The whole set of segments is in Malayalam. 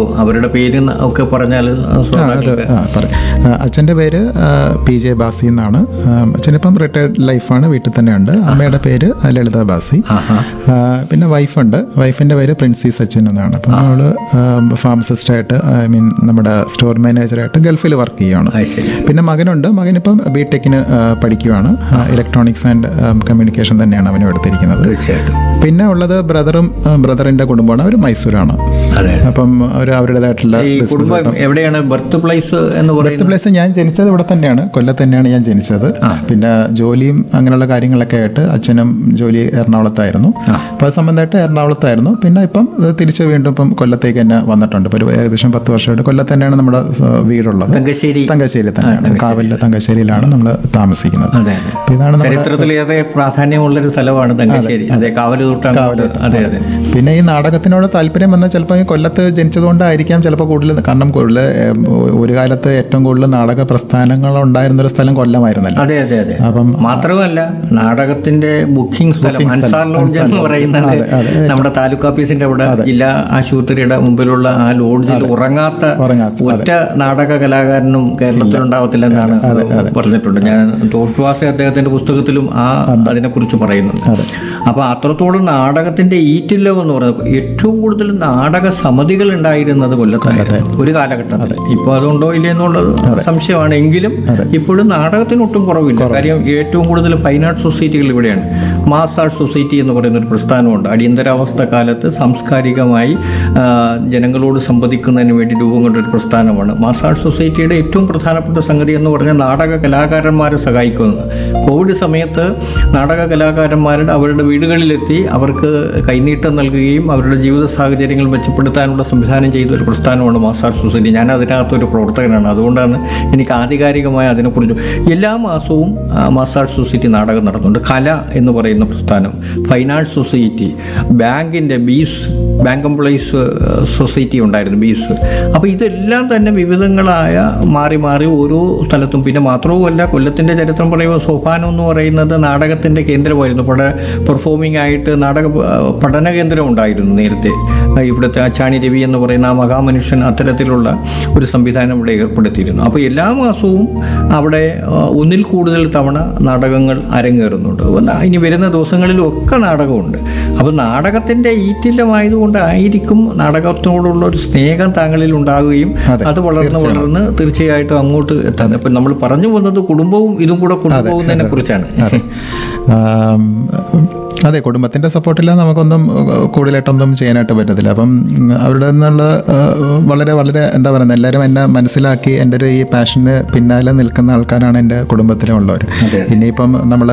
നോക്കൂ അവരുടെ പേര് ന- ഒക്കെ പറഞ്ഞാൽ അത് ശ്രോതാക്കൾക്ക് ആ പറയാം അച്ഛൻ്റെ പേര് ആ, പി ജെ ബാസി എന്നാണ് ആ, അച്ഛനിപ്പം റിട്ടയർഡ് ലൈഫാണ് വീട്ടിൽ തന്നെയുണ്ട് അമ്മയുടെ പേര് ലളിത ബാസി ആഹാ ആ, പിന്നെ വൈഫുണ്ട് വൈഫിൻ്റെ പേര് പ്രിൻസി സച്ചിൻ എന്നാണ് അപ്പം അവള് ഫാർമസിസ്റ്റായിട്ട് ഐ മീൻ നമ്മുടെ സ്റ്റോർ മാനേജറായിട്ട് ഗൾഫിൽ വർക്ക് ചെയ്യുകയാണ് അത് ശരി പിന്നെ മകനുണ്ട് മകനിപ്പം ബി ടെക്കിന് പഠിക്കുവാണ് ഇലക്ട്രോണിക്സ് ആൻഡ് കമ്മ്യൂണിക്കേഷൻ തന്നെയാണ് അവനും എടുത്തിരിക്കുന്നത് തീർച്ചയായിട്ടും പിന്നെ ഉള്ളത് ബ്രദറും ബ്രദറിൻ്റെ കുടുംബമാണ് അവർ മൈസൂരാണ് അതെ അപ്പം അവർ അവരുടേതായിട്ടുള്ള ഈ കുടുംബം എവിടെയാണ് ബർത്ത് പ്ലേസ് എന്ന് പറയുന്നത് പ്ലേസ് ഞാൻ ജനിച്ചത് ഇവിടെ തന്നെയാണ് കൊല്ലത്ത് തന്നെയാണ് ഞാൻ ജനിച്ചത് പിന്നെ ജോലിയും അങ്ങനെയുള്ള കാര്യങ്ങളൊക്കെ ആയിട്ട് അച്ഛനും ജോലി എറണാകുളത്തായിരുന്നു അപ്പോൾ അത് സംബന്ധമായിട്ട് എറണാകുളത്തായിരുന്നു പിന്നെ ഇപ്പം ഇത് തിരിച്ച് വീണ്ടും ഇപ്പം കൊല്ലത്തേക്ക് തന്നെ വന്നിട്ടുണ്ട് ഇപ്പോൾ ഒരു ഏകദേശം പത്ത് വർഷമായിട്ട് കൊല്ലത്ത് തന്നെയാണ് നമ്മുടെ സ- വീടുള്ളത് തങ്കശ്ശേരി തങ്കശ്ശേരി തന്നെയാണ് കാവലിലെ തങ്കശ്ശേരിയിലാണ് നമ്മൾ താമസിക്കുന്നത് അതെ അതെ അപ്പോൾ ഇതാണ് നമ്മുടെ ചരിത്രത്തിലേറെ പ്രാധാന്യമുള്ളൊരു സ്ഥലമാണ് തങ്കശ്ശേരി അതെ കാവല് തൊട്ട് അങ്ങോട്ട് അതെ അതെ പിന്നെ ഈ നാടകത്തിനോട് താല്പര്യം വന്നാൽ ചിലപ്പോൾ ഈ കൊല്ലത്ത് ജനിച്ചതുകൊണ്ടായിരിക്കാം ചിലപ്പോൾ കൂടുതൽ കാരണം കൂടുതൽ ഏം, ഒരു കാലത്ത് ഏറ്റവും കൂടുതൽ നാടക പ്രസ്ഥാനങ്ങൾ ഉണ്ടായിരുന്ന ഒരു സ്ഥലം കൊല്ലമായിരുന്നല്ലോ അതെ അതെ അതെ അപ്പം മാത്രമല്ല നാടകത്തിന്റെ ബുക്കിംഗ് സ്ഥലം അൻസാർ ലോഡ്ജ് എന്ന് പറയുന്നത് നമ്മുടെ താലൂക്ക് ഓഫീസിന്റെ അവിടെ ജില്ലാ ആശുപത്രിയുടെ മുമ്പിലുള്ള ആ ലോഡ്ജിൽ ഉറങ്ങാത്ത ഉറങ്ങാത്ത, ഒറ്റ നാടക കലാകാരനും കേരളത്തിൽ ഉണ്ടാവത്തില്ലെന്നാണ് പറഞ്ഞിട്ടുണ്ട് ഞാൻ തോട്ടുവാസ അദ്ദേഹത്തിന്റെ പുസ്തകത്തിലും ആ അതിനെക്കുറിച്ച് പറയുന്നുണ്ട് അപ്പൊ അത്രത്തോളം നാടകത്തിന്റെ ഈറ്റില്ലം എന്ന് പറയുന്നത് ഏറ്റവും കൂടുതൽ നാടക സമിതികൾ ഉണ്ടായിരുന്നത് കൊല്ലത്തായിരുന്നു ഒരു കാലഘട്ടത്തിൽ ഇപ്പൊ അതുണ്ടോ ഇല്ലേ എന്നുള്ളത് സംശയമാണ് എങ്കിലും ഇപ്പോഴും നാടകത്തിന് ഒട്ടും കുറവില്ല കാര്യം ഏറ്റവും കൂടുതൽ ഫൈൻ ആർട്ട് സൊസൈറ്റികൾ ഇവിടെയാണ് മാസ് ആർട്ട് സൊസൈറ്റി എന്ന് പറയുന്ന ഒരു പ്രസ്ഥാനമുണ്ട് അടിയന്തരാവസ്ഥ കാലത്ത് സാംസ്കാരികമായി ആ, ജനങ്ങളോട് സംവദിക്കുന്നതിന് വേണ്ടി രൂപം കൊണ്ട ഒരു പ്രസ്ഥാനമാണ് മാസ് ആർട്ട് സൊസൈറ്റിയുടെ ഏറ്റവും പ്രധാനപ്പെട്ട സംഗതി എന്ന് പറഞ്ഞാൽ നാടക കലാകാരന്മാരെ സഹായിക്കുന്നത് കോവിഡ് സമയത്ത് നാടക കലാകാരന്മാരുടെ അവരുടെ വീടുകളിലെത്തി അവർക്ക് കൈനീട്ടം നൽകുകയും അവരുടെ ജീവിത സാഹചര്യങ്ങൾ മെച്ചപ്പെടുത്താനുള്ള സംവിധാനം ചെയ്ത ഒരു പ്രസ്ഥാനമാണ് മാസ് ആർട്ട് സൊസൈറ്റി ഞാൻ അതിനകത്തൊരു പ്രവർത്തകനാണ് അതുകൊണ്ടാണ് എനിക്ക് ആധികാരികമായ അതിനെക്കുറിച്ച് എല്ലാ മാസവും ആ, മാസ് ആർട്ട് സൊസൈറ്റി നാടകം നടത്തുന്നുണ്ട് കല എന്ന് പറയുന്ന പ്രസ്ഥാനം ഫൈൻ ആർട്ട് സൊസൈറ്റി ബാങ്കിൻ്റെ ബീസ് ബാങ്ക് എംപ്ലോയീസ് സൊസൈറ്റി ഉണ്ടായിരുന്നു ബീസ് അപ്പോൾ ഇതെല്ലാം തന്നെ വിവിധങ്ങളായ മാറി മാറി ഓരോ സ്ഥലത്തും പിന്നെ മാത്രവുമല്ല കൊല്ലത്തിൻ്റെ ചരിത്രം പറയുമ്പോൾ സോപാനം എന്ന് പറയുന്നത് നാടകത്തിൻ്റെ കേന്ദ്രമായിരുന്നു പഠ പെർഫോമിംഗ് ആയിട്ട് നാടക ആ, പഠന കേന്ദ്രം ഉണ്ടായിരുന്നു നേരത്തെ ആ, ഇവിടുത്തെ അച്ചാണി രവി എന്ന് പറയുന്ന ആ മഹാമനുഷ്യൻ അത്തരത്തിലുള്ള ഒരു സംവിധാനം ഇവിടെ ഏർപ്പെടുത്തിയിരുന്നു അപ്പോൾ എല്ലാ മാസവും അവിടെ ആ, ഒന്നിൽ കൂടുതൽ തവണ നാടകങ്ങൾ അരങ്ങേറുന്നുണ്ട് അപ്പോൾ ന- ഇനി വരുന്ന ദിവസങ്ങളിലും ഒക്കെ നാടകമുണ്ട് അപ്പോൾ നാടകത്തിൻ്റെ ഈറ്റില്ലമായതുകൊണ്ടായിരിക്കും നാടകത്തോടുള്ള ഒരു സ്നേഹം താങ്കളിൽ ഉണ്ടാകുകയും അത് വളർന്ന് വളർന്ന് തീർച്ചയായിട്ടും അങ്ങോട്ട് എത്താൻ ഇപ്പം നമ്മൾ പറഞ്ഞു വന്നത് കുടുംബവും ഇതും കൂടെ കൊണ്ടുപോകുന്നതിനെ കുറിച്ചാണ് ആം, അതെ കുടുംബത്തിൻ്റെ സപ്പോർട്ടില്ലാതെ നമുക്കൊന്നും ഏഹ്, കൂടുതലായിട്ടൊന്നും ചെയ്യാനായിട്ട് പറ്റത്തില്ല അപ്പം ഉം, അവരുടെ നിന്നുള്ള ഏഹ്, വളരെ വളരെ എന്താ പറയുന്നത് എല്ലാവരും എന്നെ മനസ്സിലാക്കി എൻ്റെ ഒരു ഈ പാഷന് പിന്നാലെ നിൽക്കുന്ന ആൾക്കാരാണ് എൻ്റെ കുടുംബത്തിലുള്ളവർ ഇനിയിപ്പം നമ്മൾ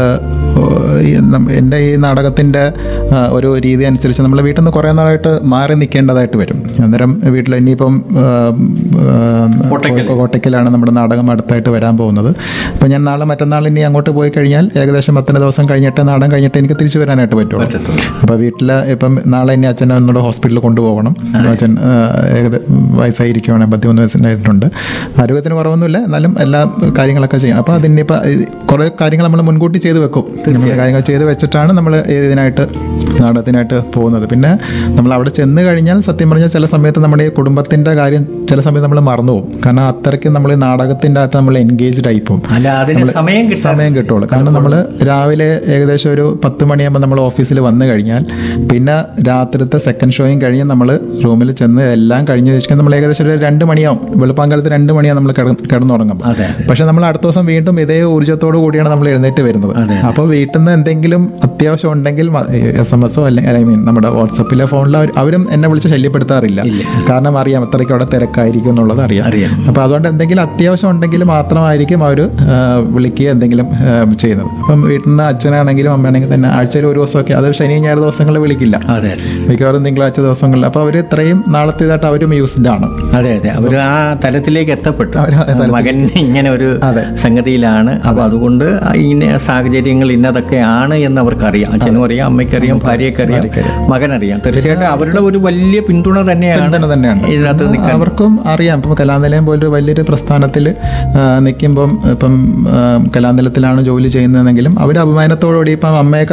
എൻ്റെ ഈ നാടകത്തിൻ്റെ ആ, ഒരു രീതി അനുസരിച്ച് നമ്മൾ വീട്ടിൽ നിന്ന് കുറേ നാളായിട്ട് മാറി നിൽക്കേണ്ടതായിട്ട് വരും അന്നേരം വീട്ടിൽ ഇനിയിപ്പം ആ, ആ, കോട്ടയ്ക്കൽ. കോട്ടയ്ക്കലാണ് നമ്മുടെ നാടകം അടുത്തായിട്ട് വരാൻ പോകുന്നത് അപ്പോൾ ഞാൻ നാളെ മറ്റന്നാൾ ഇനി അങ്ങോട്ട് പോയി കഴിഞ്ഞാൽ ഏകദേശം പത്തിന് ദിവസം കഴിഞ്ഞിട്ട് നാടകം കഴിഞ്ഞിട്ട് എനിക്ക് തിരിച്ചു വരാനായിട്ട് പറ്റുള്ളൂ അപ്പോൾ വീട്ടിൽ ഇപ്പം നാളെ ഇനി അച്ഛനെ ഒന്നുകൂടെ ഹോസ്പിറ്റലിൽ കൊണ്ടുപോകണം അച്ഛൻ ആ, ഏകദേശം വയസ്സായിരിക്കുവാണ് പത്തിമൂന്ന് വയസ്സിനായിട്ടുണ്ട് ആരോഗ്യത്തിന് കുറവൊന്നുമില്ല എന്നാലും എല്ലാ കാര്യങ്ങളൊക്കെ ചെയ്യണം അപ്പോൾ അതിനിപ്പോൾ കുറേ കാര്യങ്ങൾ നമ്മൾ മുൻകൂട്ടി ചെയ്ത് വെക്കും നമ്മൾ കാര്യങ്ങൾ ചെയ്ത് വെച്ചിട്ടാണ് നമ്മൾ ഇതിനായിട്ട് നാടകത്തിനായിട്ട് പോകുന്നത് പിന്നെ നമ്മൾ അവിടെ ചെന്ന് കഴിഞ്ഞാൽ സത്യം പറഞ്ഞാൽ ചില സമയത്ത് നമ്മുടെ ഈ കുടുംബത്തിൻ്റെ കാര്യം ചില സമയത്ത് നമ്മൾ മറന്നു പോകും കാരണം അത്രയ്ക്ക് നമ്മൾ ഈ നാടകത്തിൻ്റെ അകത്ത് നമ്മൾ എൻഗേജ്ഡ് ആയി പോകും അല്ല അതിന് സമയം കിട്ടാൻ സമയം കിട്ടുള്ളൂ കാരണം നമ്മൾ രാവിലെ ഏകദേശം ഒരു പത്ത് മണിയാകുമ്പോൾ നമ്മൾ ഓഫീസിൽ വന്നു കഴിഞ്ഞാൽ പിന്നെ രാത്രിത്തെ സെക്കൻഡ് ഷോയും കഴിഞ്ഞ് നമ്മൾ റൂമിൽ ചെന്ന് എല്ലാം കഴിഞ്ഞ് വെച്ചാൽ നമ്മൾ ഏകദേശം ഒരു രണ്ട് മണിയാവും വെളുപ്പാങ്കാലത്ത് രണ്ട് മണിയാവും നമ്മൾ കിടന്നുറങ്ങുമ്പോൾ അതെ പക്ഷെ നമ്മൾ അടുത്ത ദിവസം വീണ്ടും ഇതേ ഊർജ്ജത്തോടു കൂടിയാണ് നമ്മൾ എഴുന്നേറ്റ് വരുന്നത് അപ്പോൾ വീട്ടിൽ നിന്ന് എന്തെങ്കിലും അത്യാവശ്യം ഉണ്ടെങ്കിൽ എസ് എം എസോ അല്ലെങ്കിൽ ഐ മീൻ നമ്മുടെ വാട്സപ്പിലെ ഫോണിലോ അവരും എന്നെ വിളിച്ച് ശല്യപ്പെടുത്താറില്ല കാരണം അറിയാം അത്രയ്ക്ക് അവിടെ തിരക്കായിരിക്കും എന്നുള്ളത് അറിയാം അറിയാം അപ്പോൾ അതുകൊണ്ട് എന്തെങ്കിലും അത്യാവശ്യം ഉണ്ടെങ്കിൽ മാത്രമായിരിക്കും അവർ വിളിക്കുക എന്തെങ്കിലും ആ, ചെയ്യുന്നത് അപ്പം വീട്ടിൽ നിന്ന് അച്ഛനാണെങ്കിലും അമ്മയാണെങ്കിലും തന്നെ ആഴ്ചയിൽ ഒരു ദിവസമൊക്കെ അത് ശനി ഞായർ ദിവസങ്ങളിൽ വിളിക്കില്ല അതെ മിക്കവാറും തിങ്കളാഴ്ച ദിവസങ്ങളിൽ അപ്പോൾ അവർ ഇത്രയും നാളത്തേതായിട്ട് അവരും യൂസ്ഡ് ആണ് അതെ അതെ അവർ ആ തലത്തിലേക്ക് എത്തപ്പെട്ടു അവര് ആ തലത്തിൽ- മകൻ ഇങ്ങനെ ഒരു അതെ. സംഗതിയിലാണ് അപ്പൊ അതുകൊണ്ട് ഇന്ന സാഹചര്യങ്ങൾ ഇന്നതൊക്കെ ആണ് എന്ന് അവർക്കറിയാം അച്ഛനും അറിയാം അമ്മയ്ക്കറിയാം ഭാര്യയ്ക്ക് അറിയാം മകനറിയാം തീർച്ചയായിട്ടും അവരുടെ ഒരു വലിയ പിന്തുണ തന്നെയാണ് തന്നെ തന്നെയാണ് ഇതിനകത്ത് നിൽക്കാൻ അവർക്കും അറിയാം ഇപ്പം കലാനിലയം പോലൊരു വലിയൊരു പ്രസ്ഥാനത്തിൽ നിൽക്കുമ്പം ഇപ്പം ആ, കലാനിലയത്തിലാണ് ജോലി ചെയ്യുന്നതെങ്കിലും അവർ അഭിമാനത്തോടുകൂടി ഇപ്പം അമ്മയൊക്കെ പല ആൾക്കാർ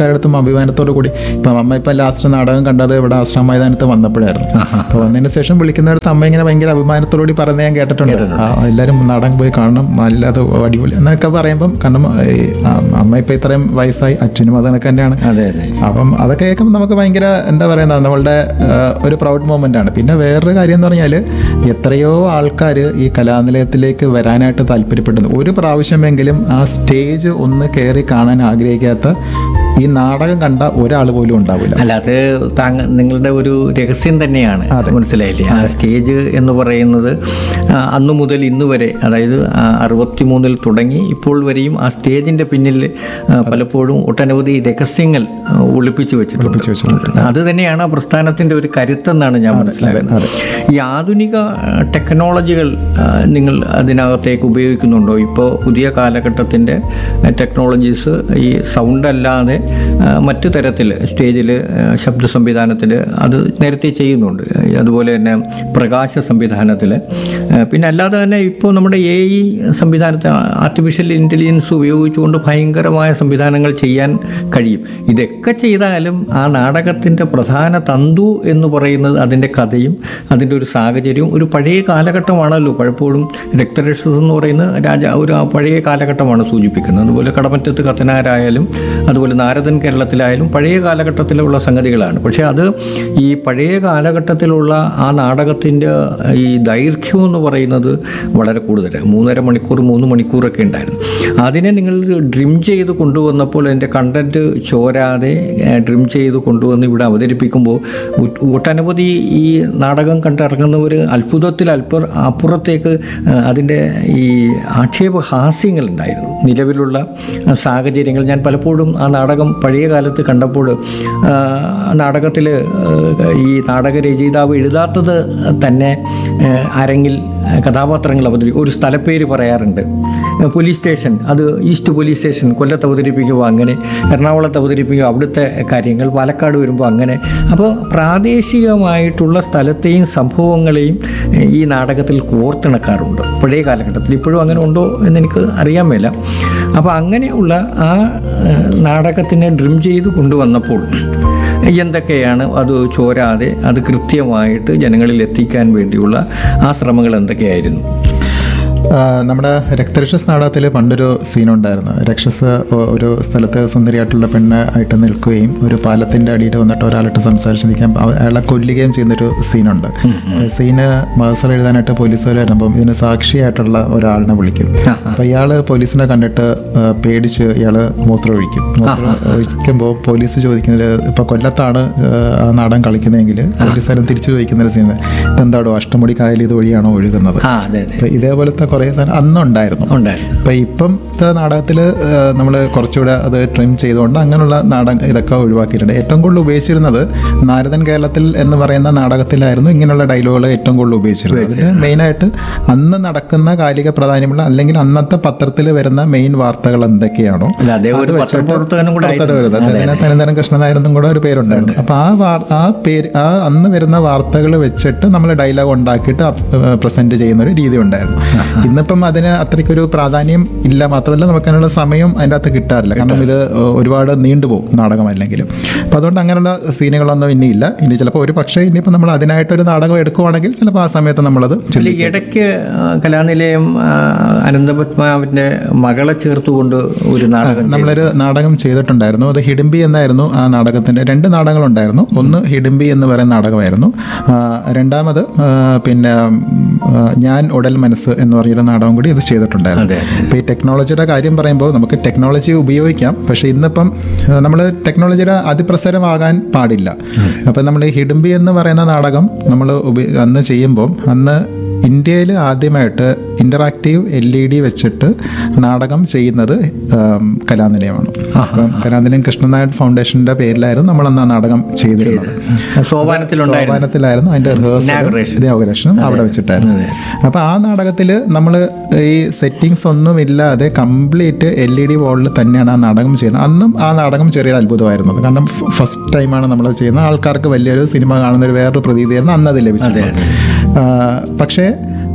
ആൾക്കാരുടെ അടുത്തും അഭിമാനത്തോടു കൂടി ഇപ്പം അമ്മ ഇപ്പം ലാസ്റ്റ് നാടകം കണ്ടത് ഇവിടെ ആശ്രമ മൈതാനത്ത് വന്നപ്പോഴായിരുന്നു അപ്പോൾ വന്നതിന് ശേഷം വിളിക്കുന്നിടത്ത് അമ്മ ഇങ്ങനെ ഭയങ്കര അഭിമാനത്തോടുകൂടി പറയുന്നത് ഞാൻ കേട്ടിട്ടുണ്ട് ആ, എല്ലാവരും നാടകം പോയി കാണണം നല്ലത് അടിപൊളി എന്നൊക്കെ പറയുമ്പം കാരണം ഈ, ആ, അമ്മ ഇപ്പം ഇത്രയും വയസ്സായി അച്ഛനും അത് കണക്ക് തന്നെയാണ് അതെ അതെ അപ്പം അതൊക്കെ കേൾക്കുമ്പോൾ നമുക്ക് ഭയങ്കര എന്താ പറയുന്നത് നമ്മളുടെ ആ, ഒരു പ്രൗഡ് മൊമെൻ്റ് ആണ് പിന്നെ വേറൊരു കാര്യം എന്ന് പറഞ്ഞാൽ എത്രയോ ആൾക്കാർ ഈ കലാനിലയത്തിലേക്ക് വരാനായിട്ട് താല്പര്യപ്പെടുന്നു ഒരു പ്രാവശ്യമെങ്കിലും ആ സ്റ്റേജ് ഒന്ന് കയറി കാണാൻ ആഗ്രഹിക്കാത്ത ഈ നാടകം കണ്ട ഒരാൾ പോലും ഉണ്ടാവില്ല അല്ല അത് താങ്ക നിങ്ങളുടെ ഒരു രഹസ്യം തന്നെയാണ് മനസ്സിലായില്ലേ ആ സ്റ്റേജ് എന്ന് പറയുന്നത് ആ, അന്നു മുതൽ ഇന്ന് വരെ അതായത് അറുപത്തി മൂന്നിൽ തുടങ്ങി ഇപ്പോൾ വരെയും ആ സ്റ്റേജിന്റെ പിന്നിൽ ആ, പലപ്പോഴും ഒട്ടനവധി രഹസ്യങ്ങൾ ആ, ഒളിപ്പിച്ചു വെച്ചിട്ടുണ്ട് അത് തന്നെയാണ് ആ പ്രസ്ഥാനത്തിന്റെ ഒരു കരുത്തെന്നാണ് ഞാൻ മനസ്സിലാക്കുന്നത് ഈ ആധുനിക ആ, ടെക്നോളജികൾ ആ, നിങ്ങൾ അതിനകത്തേക്ക് ഉപയോഗിക്കുന്നുണ്ടോ ഇപ്പോൾ പുതിയ കാലഘട്ടത്തിൻ്റെ ടെക്നോളജീസ് ഈ സൗണ്ട് അല്ലാതെ ആ, മറ്റു തരത്തിൽ സ്റ്റേജിൽ ശബ്ദ സംവിധാനത്തിൽ അത് നേരത്തെ ചെയ്യുന്നുണ്ട് അതുപോലെ തന്നെ പ്രകാശ സംവിധാനത്തിൽ പിന്നെ അല്ലാതെ തന്നെ ഇപ്പോൾ നമ്മുടെ എ ഇ സംവിധാനത്തിൽ ആർട്ടിഫിഷ്യൽ ഇൻ്റലിജൻസ് ഉപയോഗിച്ചുകൊണ്ട് ഭയങ്കരമായ സംവിധാനങ്ങൾ ചെയ്യാൻ കഴിയും ഇതൊക്കെ ചെയ്താലും ആ നാടകത്തിൻ്റെ പ്രധാന തന്തു എന്ന് പറയുന്നത് അതിൻ്റെ കഥയും അതിൻ്റെ ഒരു സാഹചര്യവും ഒരു പഴയ കാലഘട്ടമാണല്ലോ പലപ്പോഴും രക്തരക്ഷസ് എന്ന് പറയുന്നത് രാജ ഒരു ആ പഴയ കാലഘട്ടമാണ് സൂചിപ്പിക്കുന്നത് അതുപോലെ കടമറ്റത്ത് കത്തനാരായാലും അതുപോലെ നാരദൻ കേരളത്തിലായാലും പഴയ കാലഘട്ടത്തിലുള്ള സംഗതികളാണ് പക്ഷേ അത് ഈ പഴയ കാലഘട്ടത്തിലുള്ള ആ നാടകത്തിൻ്റെ ഈ ദൈർഘ്യം എന്ന് പറയുന്നത് വളരെ കൂടുതലാണ് മൂന്നര മണിക്കൂർ മൂന്ന് മണിക്കൂറൊക്കെ ഉണ്ടായിരുന്നു അതിനെ നിങ്ങൾ ഡ്രിം ചെയ്ത് കൊണ്ടുവന്നപ്പോൾ അതിൻ്റെ കണ്ടന്റ് ചോരാതെ ഡ്രിം ചെയ്ത് കൊണ്ടുവന്ന് ഇവിടെ അവതരിപ്പിക്കുമ്പോൾ ഒ- ഒട്ടനവധി ഈ നാടകം കണ്ടിറങ്ങുന്നവർ അത്ഭുതത്തിൽ അല്പ അപ്പുറത്തേക്ക് ആ, അതിൻ്റെ ഈ ആക്ഷേപഹാസ്യങ്ങളുണ്ടായിരുന്നു നിലവിലുള്ള ആ, സാഹചര്യങ്ങൾ ഞാൻ പലപ്പോഴും ആ നാടകം പഴയ കാലത്ത് കണ്ടപ്പോൾ നാടകത്തിൽ ഈ നാടക രചയിതാവ് എഴുതാത്തത് തന്നെ ആ, അരങ്ങിൽ കഥാപാത്രങ്ങൾ അവതരിപ്പിക്കും ഒരു സ്ഥലപ്പേര് പറയാറുണ്ട് പോലീസ് സ്റ്റേഷൻ അത് ഈസ്റ്റ് പോലീസ് സ്റ്റേഷൻ കൊല്ലത്ത് അവതരിപ്പിക്കുമ്പോൾ അങ്ങനെ എറണാകുളത്ത് അവതരിപ്പിക്കുക അവിടുത്തെ കാര്യങ്ങൾ പാലക്കാട് വരുമ്പോൾ അങ്ങനെ അപ്പോൾ പ്രാദേശികമായിട്ടുള്ള സ്ഥലത്തെയും സംഭവങ്ങളെയും ഏഹ്, ഈ നാടകത്തിൽ കോർത്തിണക്കാറുണ്ട് പഴയ കാലഘട്ടത്തിൽ ഇപ്പോഴും അങ്ങനെ ഉണ്ടോ എന്നെനിക്ക് അറിയാൻ മേല അപ്പോൾ അങ്ങനെയുള്ള ആ ഏഹ്, നാടകത്തിനെ ഡ്രിം ചെയ്ത് കൊണ്ടുവന്നപ്പോൾ എന്തൊക്കെയാണ് അത് ചോരാതെ അത് കൃത്യമായിട്ട് ജനങ്ങളിൽ എത്തിക്കാൻ വേണ്ടിയുള്ള ആ ശ്രമങ്ങൾ എന്തൊക്കെയായിരുന്നു ആ, നമ്മുടെ രക്തരക്ഷസ് നാടകത്തിൽ പണ്ടൊരു സീനുണ്ടായിരുന്നു രക്ഷസ് ഒ- ഒരു സ്ഥലത്ത് സുന്ദരിയായിട്ടുള്ള പെണ്ണ് ആയിട്ട് നിൽക്കുകയും ഒരു പാലത്തിൻ്റെ അടിയിൽ വന്നിട്ട് ഒരാളായിട്ട് സംസാരിച്ച് നിൽക്കാൻ അവ- അയാളെ കൊല്ലുകയും ചെയ്യുന്നൊരു സീനുണ്ട് സീന് മഹസർ എഴുതാനായിട്ട് പോലീസുകാർ വരുമ്പം ഇതിന് സാക്ഷിയായിട്ടുള്ള ഒരാളിനെ വിളിക്കും അപ്പോൾ ഇയാൾ പോലീസിനെ കണ്ടിട്ട് ആ, പേടിച്ച് ഇയാൾ മൂത്രം ഒഴിക്കും മൂത്രം ഒഴിക്കുമ്പോൾ പോലീസ് ചോദിക്കുന്നത് ഇപ്പോൾ കൊല്ലത്താണ് ആ, ആ നാടൻ കളിക്കുന്നതെങ്കിൽ പോലീസുകാരൻ തിരിച്ചു ചോദിക്കുന്നൊരു സീൻ ഇതെന്താടോ അഷ്ടമുടി കായൽ ഇതുവഴിയാണോ ഒഴുകുന്നത് ആ അതെ അതെ അപ്പൊ ഇതേപോലത്തെ കുറേ സാധനം അന്നുണ്ടായിരുന്നു ഉണ്ടായിരുന്നു ഇപ്പം ഇപ്പത്തെ നാടകത്തിൽ നമ്മൾ കുറച്ചുകൂടെ അത് ട്രിം ചെയ്തുകൊണ്ട് അങ്ങനെയുള്ള നാടകം ഇതൊക്കെ ഒഴിവാക്കിയിട്ടുണ്ട് ഏറ്റവും കൂടുതൽ ഉപയോഗിച്ചിരുന്നത് നാരദൻ കേരളത്തിൽ എന്ന് പറയുന്ന നാടകത്തിലായിരുന്നു ഇങ്ങനെയുള്ള ഡയലോഗുകൾ ഏറ്റവും കൂടുതൽ ഉപയോഗിച്ചിരുന്നത് അതിന് മെയിനായിട്ട് അന്ന് നടക്കുന്ന കാലിക പ്രാധാന്യമുള്ള അല്ലെങ്കിൽ അന്നത്തെ പത്രത്തിൽ വരുന്ന മെയിൻ വാർത്തകൾ എന്തൊക്കെയാണോ അല്ല അതേ ഒരു പത്രപ്രവർത്തകനും കൂടെ പുറത്തോട്ട് വരുന്നത് അതിന് തനിന്തരം കൃഷ്ണനായരെന്നും കൂടെ ഒരു പേരുണ്ടായിരുന്നു അപ്പോൾ ആ വാർ ആ പേര് ആ അന്ന് വരുന്ന വാർത്തകൾ വെച്ചിട്ട് നമ്മൾ ഡയലോഗ് ഉണ്ടാക്കിയിട്ട് പ്രസന്റ് ചെയ്യുന്ന ഒരു രീതി ഉണ്ടായിരുന്നു ഇന്നിപ്പം അതിന് അത്രയ്ക്കൊരു പ്രാധാന്യം ഇല്ല മാത്രമല്ല നമുക്ക് അതിനുള്ള സമയം അതിൻ്റെ അകത്ത് കിട്ടാറില്ല കാരണം ഇത് ഒരുപാട് നീണ്ടുപോകും നാടകം അല്ലെങ്കിലും അപ്പോൾ അതുകൊണ്ട് അങ്ങനെയുള്ള സീനുകളൊന്നും ഇനി ഇല്ല ഇനി ചിലപ്പോൾ ഒരു പക്ഷേ ഇനിയിപ്പോൾ നമ്മൾ അതിനായിട്ടൊരു നാടകം എടുക്കുവാണെങ്കിൽ ചിലപ്പോൾ ആ സമയത്ത് നമ്മളത് ഇതിൽ ഇടയ്ക്ക് ആ, കലാനിലയം ആ, അനന്തപത്മാവിന്റെ മകളെ ചേർത്തുകൊണ്ട് ഒരു നാടകം നമ്മളൊരു നാടകം ചെയ്തിട്ടുണ്ടായിരുന്നു അത് ഹിഡിംബി എന്നായിരുന്നു ആ നാടകത്തിൻ്റെ രണ്ട് നാടകങ്ങളുണ്ടായിരുന്നു ഒന്ന് ഹിഡിംബി എന്ന് പറയുന്ന നാടകമായിരുന്നു ആ, രണ്ടാമത് ആ, പിന്നെ ഉം, ആ, ഞാൻ ഉടൽ മനസ്സ് എന്ന് പറയുന്ന നാടകം കൂടി ഇത് ചെയ്തിട്ടുണ്ടായിരുന്നു അതെ അപ്പോൾ ഈ ടെക്നോളജിയുടെ കാര്യം പറയുമ്പോൾ നമുക്ക് ടെക്നോളജി ഉപയോഗിക്കാം പക്ഷേ ഇന്നിപ്പം നമ്മൾ ടെക്നോളജിയുടെ അതിപ്രസരമാകാൻ പാടില്ല അപ്പം നമ്മൾ ഈ ഹിഡിംബി എന്ന് പറയുന്ന നാടകം നമ്മൾ അന്ന് ചെയ്യുമ്പോൾ അന്ന് ഇന്ത്യയിൽ ആദ്യമായിട്ട് ഇൻ്ററാക്റ്റീവ് എൽ ഇ ഡി വെച്ചിട്ട് നാടകം ചെയ്യുന്നത് ആം, കലാനിലയമാണ് അപ്പം കലാനിലയം കൃഷ്ണനായർ ഫൗണ്ടേഷൻ്റെ പേരിലായിരുന്നു നമ്മളന്ന് ആ നാടകം ചെയ്തിരുന്നത് സോപാനത്തിലുണ്ടായിരുന്നു സോപാനത്തിലായിരുന്നു അതിൻ്റെ Inauguration. ഇനാഗുറേഷനും അവിടെ വെച്ചിട്ടായിരുന്നു അപ്പോൾ ആ നാടകത്തിൽ നമ്മൾ ഈ സെറ്റിങ്സ് ഒന്നും ഇല്ലാതെ കംപ്ലീറ്റ് എൽ ഇ ഡി വോളിൽ തന്നെയാണ് ആ നാടകം ചെയ്യുന്നത് അന്നും ആ നാടകം ചെറിയൊരു അത്ഭുതമായിരുന്നത് കാരണം ഫസ്റ്റ് ടൈമാണ് നമ്മൾ ചെയ്യുന്നത് ആൾക്കാർക്ക് വലിയൊരു സിനിമ കാണുന്ന ഒരു വേറൊരു പ്രതീതിയായിരുന്നു അന്ന് അത് ലഭിച്ചത് ആ, പക്ഷേ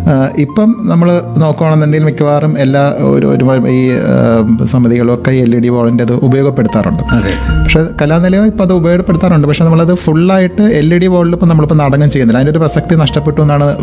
ഇപ്പം നമ്മൾ നോക്കുകയാണെന്നുണ്ടെങ്കിൽ മിക്കവാറും എല്ലാ ഒരു ഒരു ഈ ആ, സമിതികളും ഒക്കെ എൽ ഇ ഡി ബോളിൻ്റെ അത് ഉപയോഗപ്പെടുത്താറുണ്ട് അതെ പക്ഷേ കലാനിലയം ഇപ്പോൾ അത് ഉപയോഗപ്പെടുത്താറുണ്ട് പക്ഷേ നമ്മളത് ഫുള്ളായിട്ട് എൽ ഇ ഡി ബോളിൽ ഇപ്പോൾ നമ്മളിപ്പോൾ നാടകം ചെയ്യുന്നില്ല അതിൻ്റെ ഒരു പ്രസക്തി നഷ്ടപ്പെട്ടു എന്നാണ്